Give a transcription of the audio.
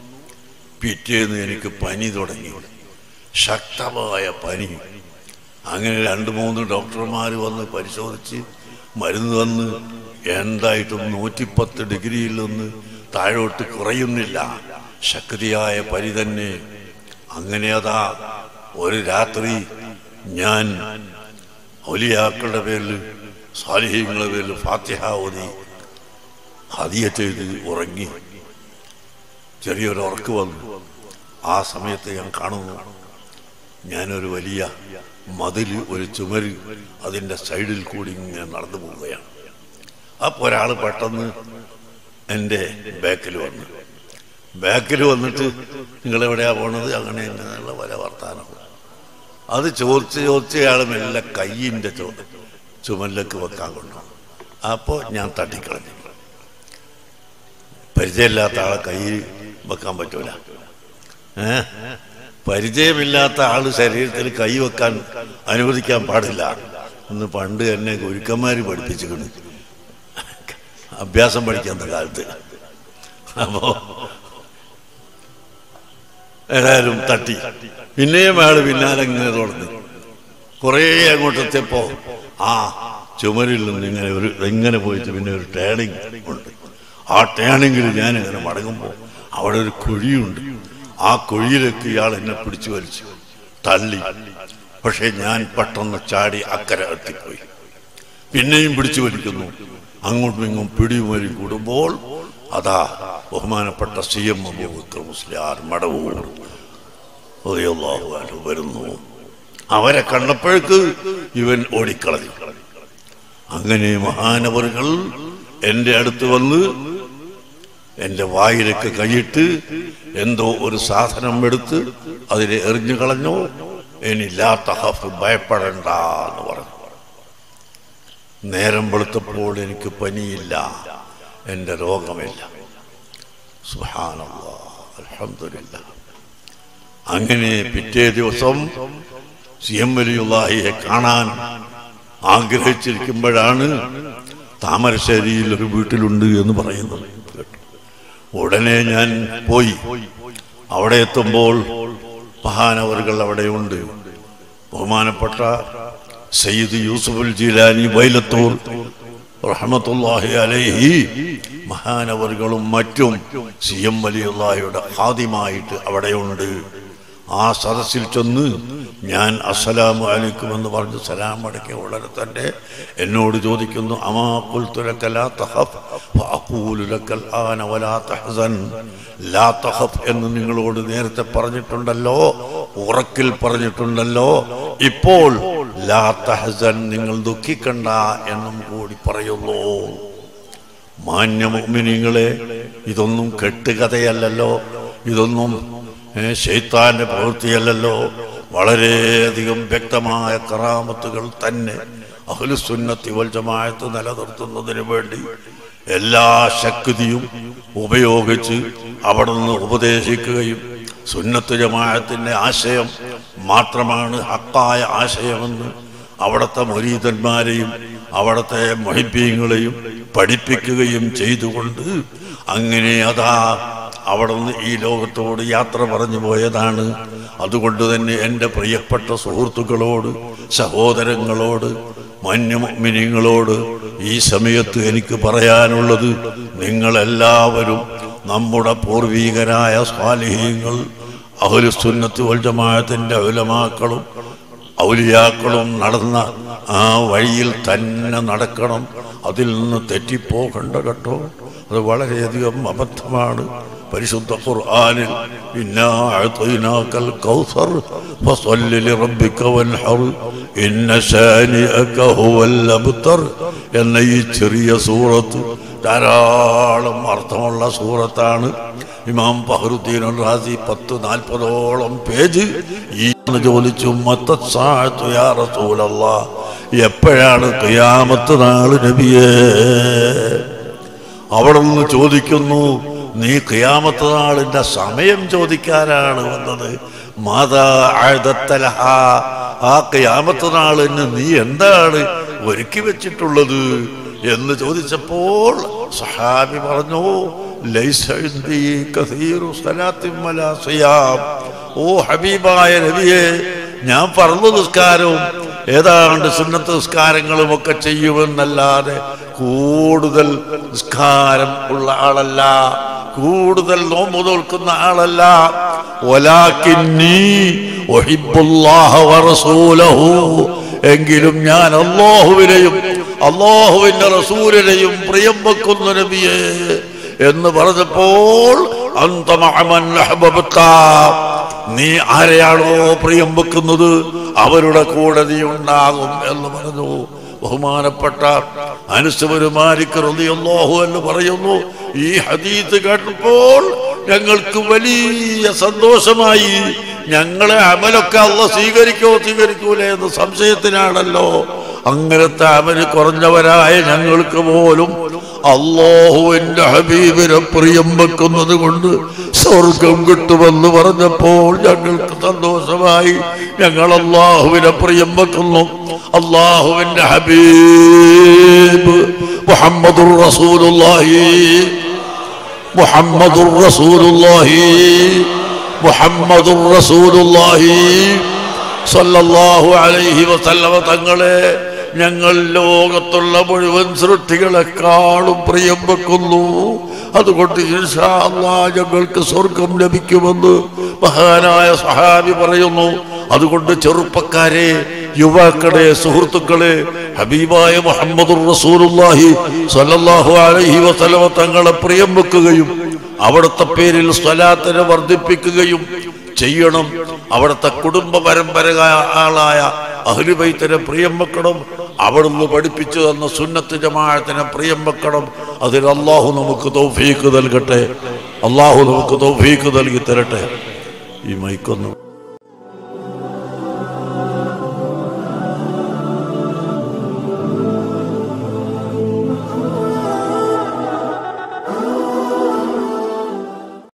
പിറ്റേന്ന് എനിക്ക് പനി തുടങ്ങി ശക്തമായ പനി അങ്ങനെ രണ്ട് മൂന്ന് ഡോക്ടർമാർ വന്ന് പരിശോധിച്ച് മരുന്ന് തന്ന് എന്തായിട്ടും നൂറ്റിപ്പത്ത് ഡിഗ്രിയിൽ നിന്ന് താഴോട്ട് കുറയുന്നില്ല ശക്തിയായ പനി തന്നെ അങ്ങനെ അതാ ഒരു രാത്രി ഞാൻ ഔലിയാക്കളുടെ പേരിൽ സാലിഹ്യങ്ങളുടെ പേരിൽ ഫാത്തിഹ ഓതി ഹദിയ ചെയ്ത് ഉറങ്ങി ചെറിയൊരു ഉറക്ക് വന്നു ആ സമയത്ത് ഞാൻ കാണുന്നു ഞാനൊരു വലിയ മതിൽ ഒരു ചുമര് അതിൻ്റെ സൈഡിൽ കൂടി ഇങ്ങനെ നടന്നു പോവുകയാണ് അപ്പോൾ ഒരാൾ പെട്ടെന്ന് എൻ്റെ ബാക്കിൽ വന്നു ബാക്കിൽ വന്നിട്ട് നിങ്ങൾ എവിടെയാ പോണത് അങ്ങനെ എന്നുള്ള പല വർത്താനം അത് ചോദിച്ച് ചോദിച്ച് അയാൾ മെല്ലെ കയ്യിൻ്റെ ചോ ചുമലിലേക്ക് വെക്കാൻ കൊണ്ടു അപ്പോൾ ഞാൻ തട്ടിക്കളഞ്ഞു പരിചയമില്ലാത്ത ആളെ കയ്യിൽ വെക്കാൻ പറ്റൂല ഏ പരിചയമില്ലാത്ത ആള് ശരീരത്തിൽ കൈ വെക്കാൻ അനുവദിക്കാൻ പാടില്ല എന്ന് പണ്ട് എന്നെ ഗുരുക്കന്മാര് പഠിപ്പിച്ചിട്ടുണ്ട് അഭ്യാസം പഠിക്കുന്ന കാലത്ത് അപ്പോ ഏതായാലും തട്ടി പിന്നെയും അയാള് പിന്നാലെ ഇങ്ങനെ തുടങ്ങി കുറേ അങ്ങോട്ടെത്തിയപ്പോ ആ ചുമരിൽ നിന്ന് ഇങ്ങനെ ഒരു ഇങ്ങനെ പോയിട്ട് പിന്നെ ഒരു ടേണിങ് ഉണ്ട് ആ ടേണിങ്ങിൽ ഞാൻ ഇങ്ങനെ മടങ്ങുമ്പോൾ അവിടെ ഒരു കുഴിയുണ്ട് ആ കുഴിയിലേക്ക് ഇയാൾ എന്നെ പിടിച്ചു വലിച്ചു തള്ളി പക്ഷെ ഞാൻ പെട്ടെന്ന് ചാടി അക്കരെ എത്തിപ്പോയി പിന്നെയും പിടിച്ചു വലിക്കുന്നു അങ്ങോട്ടും ഇങ്ങും പിടിയും വലി കൂടുമ്പോൾ അതാ ബഹുമാനപ്പെട്ട സി എം അബൂബക്കർ മുസ്ലിയാർ മടവൂർ റളിയല്ലാഹു അൻഹു വരുന്നു അവരെ കണ്ടപ്പോഴേക്ക് ഇവൻ ഓടിക്കളഞ്ഞു അങ്ങനെ മഹാനവറുകൾ എൻ്റെ അടുത്ത് വന്ന് എൻ്റെ വായിലേക്ക് കൈയിട്ട് എന്തോ ഒരു സാധനം എടുത്ത് അതിനെ എറിഞ്ഞു കളഞ്ഞു ഇനി ലാ തഹഫ് ഭയപ്പെടണ്ട എന്ന് പറഞ്ഞു നേരം വെളുത്തപ്പോൾ എനിക്ക് പനിയില്ല എൻ്റെ രോഗമില്ല സുബ്ഹാനല്ലാഹ് അൽഹംദുലില്ലാ അങ്ങനെ പിറ്റേ ദിവസം സി എം വലിയുള്ളാഹിയെ കാണാൻ ആഗ്രഹിച്ചിരിക്കുമ്പോഴാണ് താമരശ്ശേരിയിൽ ഒരു വീട്ടിലുണ്ട് എന്ന് പറയുന്നത് കേട്ടു. ഉടനെ ഞാൻ പോയി അവിടെ എത്തുമ്പോൾ മഹാനവറുകൾ അവിടെയുണ്ട് ബഹുമാനപ്പെട്ട സയ്യിദ് യൂസുഫുൽ ജീലാനി വൈലത്തൂർ റഹ്മത്തുല്ലാഹി അലൈഹി മഹാനവറുകളും മറ്റും സി എം വലിയുള്ളാഹിയുടെ ഹാദിമായിട്ട് അവിടെയുണ്ട് ആ സദസ്സിൽ ചെന്ന് ഞാൻ അസ്സലാമു അലൈക്കും എന്ന് പറഞ്ഞ് സലാം അടക്കിയ ഉടനെ തന്നെ എന്നോട് ചോദിക്കുന്നു അമാ ഖുൽതു ലക ലാ തഖഫ് ഫഅഖൂലു ലക്കൽ ആന വലാ തഹ്സൻ ലാ തഖഫ് എന്ന് നിങ്ങളോട് നേരത്തെ പറഞ്ഞിട്ടുണ്ടല്ലോ ഉറക്കിൽ പറഞ്ഞിട്ടുണ്ടല്ലോ ഇപ്പോൾ ലാ തഹ്സൻ നിങ്ങൾ ദുഃഖിക്കണ്ട എന്നും കൂടി പറയുന്നു മാന്യമുമിനിങ്ങളെ ഇതൊന്നും കെട്ടുകഥയല്ലല്ലോ ഇതൊന്നും ഏ, ശൈത്താന്റെ പ്രവൃത്തിയല്ലല്ലോ വളരെയധികം വ്യക്തമായ കറാമത്തുകൾ തന്നെ അഹ്ലുസുന്നത്തി വൽ ജമാഅത്ത് നിലനിർത്തുന്നതിന് വേണ്ടി എല്ലാ ശക്തിയും ഉപയോഗിച്ച് അവിടുന്ന് ഉപദേശിക്കുകയും സുന്നത്ത് ജമാഅത്തിന്റെ ആശയം മാത്രമാണ് ഹക്കായ ആശയമെന്ന് അവിടുത്തെ മുരീതന്മാരെയും അവിടുത്തെ മൊഹിബീങ്ങളെയും പഠിപ്പിക്കുകയും ചെയ്തുകൊണ്ട് അങ്ങനെ അതാ അവിടുന്ന് ഈ ലോകത്തോട് യാത്ര പറഞ്ഞു പോയതാണ് അതുകൊണ്ട് തന്നെ എൻ്റെ പ്രിയപ്പെട്ട സുഹൃത്തുക്കളോട് സഹോദരങ്ങളോട് മന്യമിനിങ്ങളോട് ഈ സമയത്ത് എനിക്ക് പറയാനുള്ളത് നിങ്ങളെല്ലാവരും നമ്മുടെ പൂർവീകരായ സ്വാലിഹീങ്ങൾ അഹുലുസുന്നത്ത് വൽ ജമാഅത്തിന്റെ ഉലമാക്കളും ഔലിയാക്കളും നടന്ന ആ വഴിയിൽ തന്നെ നടക്കണം അതിൽ നിന്ന് തെറ്റിപ്പോകണ്ട കേട്ടോ അത് വളരെയധികം അബദ്ധമാണ് പരിശുദ്ധ ഖുർആനിൽ ഇന്നാ അഅ്തൈനാക്കൽ കൗസർ ഫസല്ലി ലിറബ്ബിക വൻഹർ ഇന്ന ശാനിഅക ഹുവൽ അബ്തർ എന്ന ഈ ചെറിയ സൂറത്ത് ധാരാളം അർത്ഥമുള്ള സൂറത്താണ് ഇമാം ഫഹറുദ്ദീൻ റാസി പത്ത് നാൽപ്പതോളം പേജ് ഈ എന്ന് ചോദിച്ചു മത്തസാഅത്തു യാ റസൂലല്ലാ എപ്പോഴാണ് ഖിയാമത്ത് നാള് നബിയേ അവിടെ നിന്ന് ചോദിക്കുന്നു നീ ഖിയാമത്ത് നാളിന്റെ സമയം ചോദിക്കാനാണ് വന്നത് മാതാ ആഴത്തലഹ ആ ഖിയാമത്ത് നാളിന് നീ എന്താണ് ഒരുക്കി വെച്ചിട്ടുള്ളത് എന്ന് ചോദിച്ചപ്പോൾ സഹാബി പറഞ്ഞു ലൈസ ഇൻദി കസീറു സ്വലാത്തിൻ വലാ സിയാം ഓ ഹബീബായ നബിയെ ഞാൻ പറഞ്ഞു നിസ്കാരവും ഏതാണ്ട് സുന്നത്ത് നിസ്കാരങ്ങളും ഒക്കെ ചെയ്യുമെന്നല്ലാതെ കൂടുതൽ നിസ്കാരം ഉള്ള ആളല്ല കൂടുതൽ നോമ്പ് നോൽക്കുന്ന ആളല്ല വലാക്കിന്നീ ഉഹിബ്ബുല്ലാഹ വറസൂലഹു എങ്കിലും ഞാൻ അള്ളാഹുവിനെയും അള്ളാഹുവിന്റെ റസൂലിനെയും പ്രിയം വെക്കുന്ന നബിയെ എന്ന് പറഞ്ഞപ്പോൾ അന്തമഅമൻ അഹ്ബബ്ത നീ ആരെയാണോ പ്രിയം വെക്കുന്നത് അവരുടെ കൂടെ നീ ഉണ്ടാകും എന്ന് പറഞ്ഞു ബഹുമാനപ്പെട്ട അനുസവരുമാരിക്ക് റളിയല്ലാഹു എന്ന് പറയുന്നു ഈ ഹദീസ് കേട്ടപ്പോൾ ഞങ്ങൾക്ക് വലിയ സന്തോഷമായി ഞങ്ങളെ അമലൊക്കെ അല്ല സ്വീകരിക്കോ സ്വീകരിക്കൂലേ എന്ന് സംശയത്തിനാണല്ലോ അങ്ങനത്തെ അമല് കുറഞ്ഞവരായ ഞങ്ങൾക്ക് പോലും അള്ളാഹുവിന്റെ ഹബീബിനെ പ്രിയം വെക്കുന്നത് കൊണ്ട് സ്വർഗം കിട്ടുമെന്ന് പറഞ്ഞപ്പോൾ ഞങ്ങൾക്ക് സന്തോഷമായി ഞങ്ങൾ അള്ളാഹുവിനെ പ്രിയം വെക്കുന്നു അള്ളാഹുവിന്റെ ഹബീബ് മുഹമ്മദുർ റസൂലുള്ളാഹി മുഹമ്മദുർ റസൂലുള്ളാഹി മുഹമ്മദുർ റസൂലുള്ളാഹി സല്ലല്ലാഹു അലൈഹി വസല്ലമ തങ്ങളെ ഞങ്ങൾ ലോകത്തുള്ള മുഴുവൻ സൃഷ്ടികളെക്കാളും പ്രിയം വെക്കുന്നു അതുകൊണ്ട് ഇൻഷാ അല്ലാ ഞങ്ങൾക്ക് സ്വർഗം ലഭിക്കുമെന്ന് മഹാനായ സഹാബി പറയുന്നു അതുകൊണ്ട് ചെറുപ്പക്കാരെ യുവാക്കളെ സുഹൃത്തുക്കളെ ഹബീബായ മുഹമ്മദുർ റസൂലുള്ളാഹി സ്വല്ലല്ലാഹു അലൈഹി വസല്ലമ തങ്ങളെ പ്രിയം വെക്കുകയും അവിടുത്തെ പേരിൽ സ്വലാത്തിനെ വർദ്ധിപ്പിക്കുകയും ചെയ്യണം അവിടുത്തെ കുടുംബ പരമ്പരകളായ അഹ്ലുബൈത്തിനെ പ്രിയം വെക്കണം അവിടുന്ന് പഠിപ്പിച്ചു തന്ന സുന്നത്ത് ജമാഅത്തിനെ പ്രിയം വെക്കണം അതിൽ അള്ളാഹു നമുക്ക് തൗഫീക്ക് നൽകട്ടെ അള്ളാഹു നമുക്ക് തൗഫീക്ക് നൽകി തരട്ടെ ഈ മൈക്കൊന്ന്